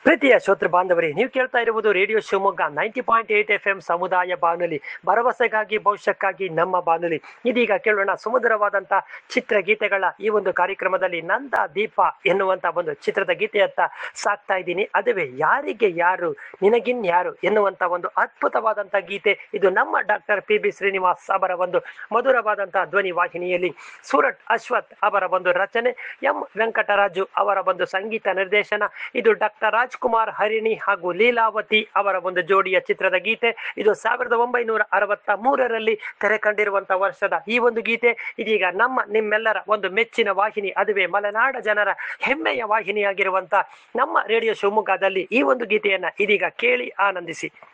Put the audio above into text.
ಪ್ರೀತಿಯ ಶ್ರೋತೃ ಬಾಂಧವರೇ ನೀವು ಕೇಳ್ತಾ ಇರುವುದು radio Shivamogga ninety point eight F M ಸಮುದಾಯ ಬಾನುಲಿ ಭರವಸೆಗಾಗಿ ಭವಿಷ್ಯಕ್ಕಾಗಿ ನಮ್ಮ ಬಾನುಲಿ ಇದೀಗ ಕೇಳೋಣ ಸುಮಧುರವಾದಂಥ ಚಿತ್ರಗೀತೆಗಳ ಈ ಒಂದು ಕಾರ್ಯಕ್ರಮದಲ್ಲಿ ನಂದ ದೀಪ ಎನ್ನುವಂತ ಒಂದು ಚಿತ್ರದ ಗೀತೆಯತ್ತ ಸಾಕ್ತಾ ಇದ್ದೀನಿ ಅದುವೇ ಯಾರಿಗೆ ಯಾರು ನಿನಗಿನ್ಯಾರು ಎನ್ನುವಂತ ಒಂದು ಅದ್ಭುತವಾದಂಥ ಗೀತೆ ಇದು ನಮ್ಮ ಡಾಕ್ಟರ್ ಪಿ ಬಿ ಶ್ರೀನಿವಾಸ್ ಅವರ ಒಂದು ಮಧುರವಾದಂತಹ ಧ್ವನಿ ವಾಹಿನಿಯಲ್ಲಿ ಸೂರಟ್ ಅಶ್ವಥ್ ಅವರ ಒಂದು ರಚನೆ ಎಂ ವೆಂಕಟರಾಜು ಅವರ ಒಂದು ಸಂಗೀತ ನಿರ್ದೇಶನ ಇದು ಡಾಕ್ಟರ್ ರಾಜ್ಕುಮಾರ್ ಹರಿಣಿ ಹಾಗೂ ಲೀಲಾವತಿ ಅವರ ಒಂದು ಜೋಡಿಯ ಚಿತ್ರದ ಗೀತೆ ಇದು ಸಾವಿರದ ಒಂಬೈನೂರ ಅರವತ್ತ ಮೂರರಲ್ಲಿ ತೆರೆ ಕಂಡಿರುವಂತಹ ವರ್ಷದ ಈ ಒಂದು ಗೀತೆ ಇದೀಗ ನಮ್ಮ ನಿಮ್ಮೆಲ್ಲರ ಒಂದು ಮೆಚ್ಚಿನ ವಾಹಿನಿ ಅದುವೇ ಮಲೆನಾಡ ಜನರ ಹೆಮ್ಮೆಯ ವಾಹಿನಿಯಾಗಿರುವಂತ ನಮ್ಮ ರೇಡಿಯೋ ಶಿವಮೊಗ್ಗದಲ್ಲಿ ಈ ಒಂದು ಗೀತೆಯನ್ನ ಇದೀಗ ಕೇಳಿ ಆನಂದಿಸಿ